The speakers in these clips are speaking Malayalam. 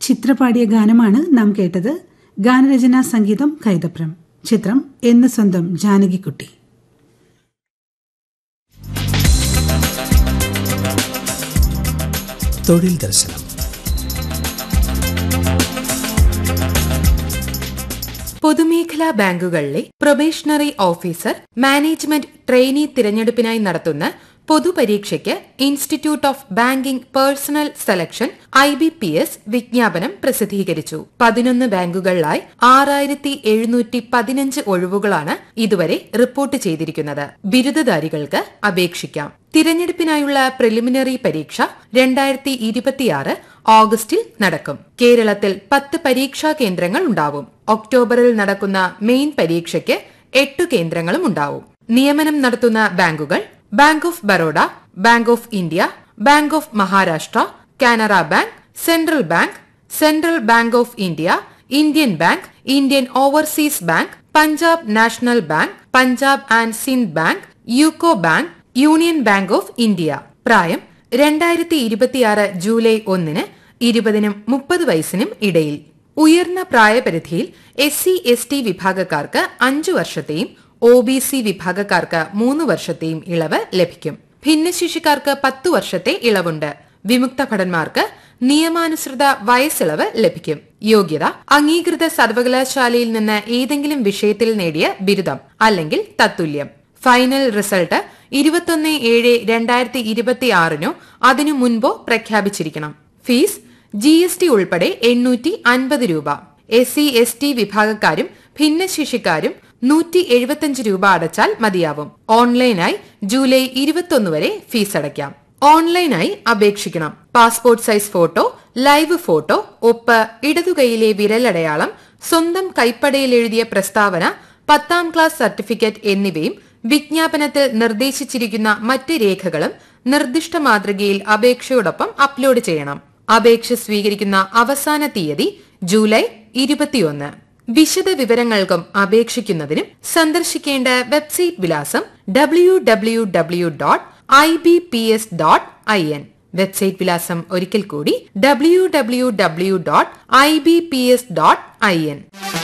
ചിത്രപാടിയ ഗാനമാണ് നാം കേട്ടത് ഗാനരചനാ സംഗീതം കൈതപ്രം ചിത്രം എന്ന് സ്വന്തം ജാനകിക്കുട്ടി തൊഴിൽ ദർശനം പൊതുമേഖലാ ബാങ്കുകളിലെ പ്രൊബേഷണറി ഓഫീസർ മാനേജ്മെന്റ് ട്രെയിനി തിരഞ്ഞെടുപ്പിനായി നടത്തുന്ന പൊതുപരീക്ഷയ്ക്ക് institute of banking personnel selection I B P S വിജ്ഞാപനം പ്രസിദ്ധീകരിച്ചു പതിനൊന്ന് ബാങ്കുകളിലായി ആറായിരത്തി എഴുന്നൂറ്റി പതിനഞ്ച് ഒഴിവുകളാണ് ഇതുവരെ റിപ്പോർട്ട് ചെയ്തിരിക്കുന്നത് ബിരുദധാരികൾക്ക് അപേക്ഷിക്കാം തിരഞ്ഞെടുപ്പിനായുള്ള പ്രിലിമിനറി പരീക്ഷ രണ്ടായിരത്തി ഇരുപത്തിയാറ് ഓഗസ്റ്റിൽ നടക്കും കേരളത്തിൽ പത്ത് പരീക്ഷാ കേന്ദ്രങ്ങൾ ഉണ്ടാവും ഒക്ടോബറിൽ നടക്കുന്ന മെയിൻ പരീക്ഷയ്ക്ക് എട്ടു കേന്ദ്രങ്ങളും ഉണ്ടാവും നിയമനം നടത്തുന്ന ബാങ്കുകൾ bank of Baroda bank of India bank of Maharashtra Canara bank central bank central bank of India Indian bank Indian overseas bank Punjab national bank Punjab and Sindh bank UCO bank union bank of India പ്രായം രണ്ടായിരത്തി ഇരുപത്തിയാറ് ജൂലൈ ഒന്നിന് ഇരുപതിനും മുപ്പത് വയസ്സിനും ഇടയിൽ ഉയർന്ന പ്രായപരിധിയിൽ എസ് സി എസ് ടി വിഭാഗക്കാർക്ക് അഞ്ചു വർഷത്തെയും ഒ ബി സി വിഭാഗക്കാർക്ക് മൂന്ന് വർഷത്തെയും ഇളവ് ലഭിക്കും ഭിന്നശേഷിക്കാർക്ക് പത്തു വർഷത്തെ ഇളവുണ്ട് വിമുക്ത ഭടന്മാർക്ക് നിയമാനുസൃത വയസ്സിളവ് ലഭിക്കും യോഗ്യത അംഗീകൃത സർവകലാശാലയിൽ നിന്ന് ഏതെങ്കിലും വിഷയത്തിൽ നേടിയ ബിരുദം അല്ലെങ്കിൽ തത്തുല്യം ഫൈനൽ റിസൾട്ട് ഇരുപത്തൊന്ന് ഏഴ് രണ്ടായിരത്തി ഇരുപത്തി ആറിനോ അതിനു മുൻപോ പ്രഖ്യാപിച്ചിരിക്കണം ഫീസ് ജി എസ് ടി ഉൾപ്പെടെ എണ്ണൂറ്റി അൻപത് രൂപ എസ് സി എസ് ടി വിഭാഗക്കാരും ഭിന്നശേഷിക്കാരും നൂറ്റി എഴുപത്തിയഞ്ച് രൂപ അടച്ചാൽ മതിയാവും ഓൺലൈനായി ജൂലൈ ഇരുപത്തൊന്ന് വരെ ഫീസ് അടയ്ക്കാം ഓൺലൈനായി അപേക്ഷിക്കണം passport size photo live photo ഒപ്പ് ഇടതുകൈയിലെ വിരലടയാളം സ്വന്തം കൈപ്പടയിൽ എഴുതിയ പ്രസ്താവന പത്താം ക്ലാസ് സർട്ടിഫിക്കറ്റ് എന്നിവയും വിജ്ഞാപനത്തിൽ നിർദ്ദേശിച്ചിരിക്കുന്ന മറ്റ് രേഖകളും നിർദ്ദിഷ്ട മാതൃകയിൽ അപേക്ഷയോടൊപ്പം അപ്ലോഡ് ചെയ്യണം അപേക്ഷ സ്വീകരിക്കുന്ന അവസാന തീയതി ജൂലൈ ഇരുപത്തിയൊന്ന് വിശദ വിവരങ്ങൾക്കും അപേക്ഷിക്കുന്നതിനും സന്ദർശിക്കേണ്ട വെബ്സൈറ്റ് വിലാസം W W W dot I B P S dot I N website വിലാസം ഒരിക്കൽ കൂടി W W W dot I B P S dot I N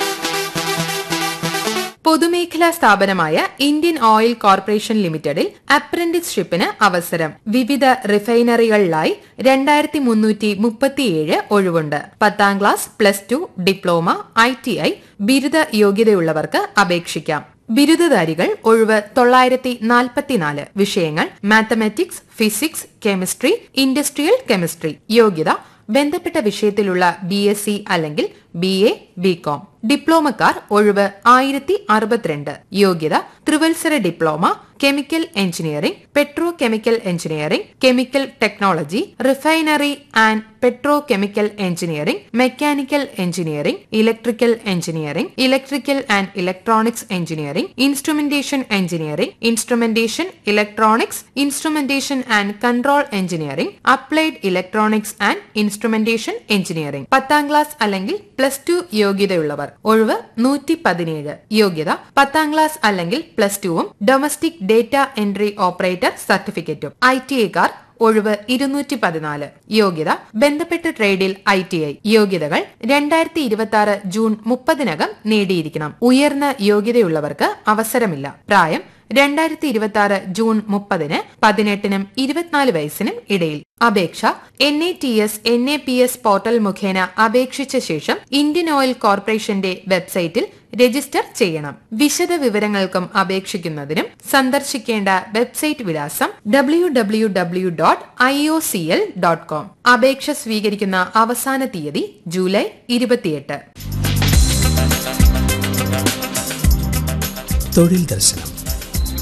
പൊതുമേഖലാ സ്ഥാപനമായ ഇന്ത്യൻ ഓയിൽ കോർപ്പറേഷൻ ലിമിറ്റഡിൽ അപ്രന്റീസ്ഷിപ്പിന് അവസരം വിവിധ റിഫൈനറികളിലായി രണ്ടായിരത്തി മുന്നൂറ്റി മുപ്പത്തിയേഴ് ഒഴിവുണ്ട് പത്താം class plus two diploma I T I ബിരുദ യോഗ്യതയുള്ളവർക്ക് അപേക്ഷിക്കാം ബിരുദധാരികൾ ഒഴിവ് തൊള്ളായിരത്തി നാൽപ്പത്തിനാല് വിഷയങ്ങൾ mathematics physics chemistry industrial chemistry യോഗ്യത ബന്ധപ്പെട്ട വിഷയത്തിലുള്ള ബി എസ് സി അല്ലെങ്കിൽ ബി എ ബി കോം ഡിപ്ലോമക്കാർ ഒഴിവ് ആയിരത്തി അറുപത്തിരണ്ട് യോഗ്യത ത്രിവത്സര diploma chemical engineering petrochemical engineering chemical technology refinery and petrochemical engineering mechanical engineering electrical engineering electrical and electronics engineering instrumentation engineering instrumentation electronics instrumentation and control engineering applied electronics and instrumentation engineering പത്താം ക്ലാസ് അല്ലെങ്കിൽ പ്ലസ് ടു യോഗ്യതയുള്ളവർ ഒഴിവ് നൂറ്റി പതിനേഴ് യോഗ്യത പത്താം ക്ലാസ് അല്ലെങ്കിൽ പ്ലസ് ടുവും ഡൊമസ്റ്റിക് ഡേറ്റ എൻട്രി ഓപ്പറേറ്റർ സർട്ടിഫിക്കറ്റും ഐ ടി ഐക്കാർ ഒഴിവ് ഇരുന്നൂറ്റി പതിനാല് യോഗ്യത ബന്ധപ്പെട്ട ട്രേഡിൽ ഐ ടി ഐ യോഗ്യതകൾ രണ്ടായിരത്തി ഇരുപത്തി ആറ് ജൂൺ മുപ്പതിനകം നേടിയിരിക്കണം ഉയർന്ന യോഗ്യതയുള്ളവർക്ക് അവസരമില്ല പ്രായം രണ്ടായിരത്തി ഇരുപത്തി ആറ് ജൂൺ മുപ്പതിന് പതിനെട്ടിനും ഇരുപത്തിനാല് വയസ്സിനും ഇടയിൽ അപേക്ഷ N A T S N A P S portal മുഖേന അപേക്ഷിച്ച ശേഷം ഇന്ത്യൻ ഓയിൽ കോർപ്പറേഷന്റെ വെബ്സൈറ്റിൽ രജിസ്റ്റർ ചെയ്യണം വിശദ വിവരങ്ങൾക്കും അപേക്ഷിക്കുന്നതിനും സന്ദർശിക്കേണ്ട വെബ്സൈറ്റ് വിലാസം W W W dot I O C L dot com അപേക്ഷ സ്വീകരിക്കുന്ന അവസാന തീയതി ജൂലൈ ഇരുപത്തിയെട്ട് തൊഴിൽ ദർശനം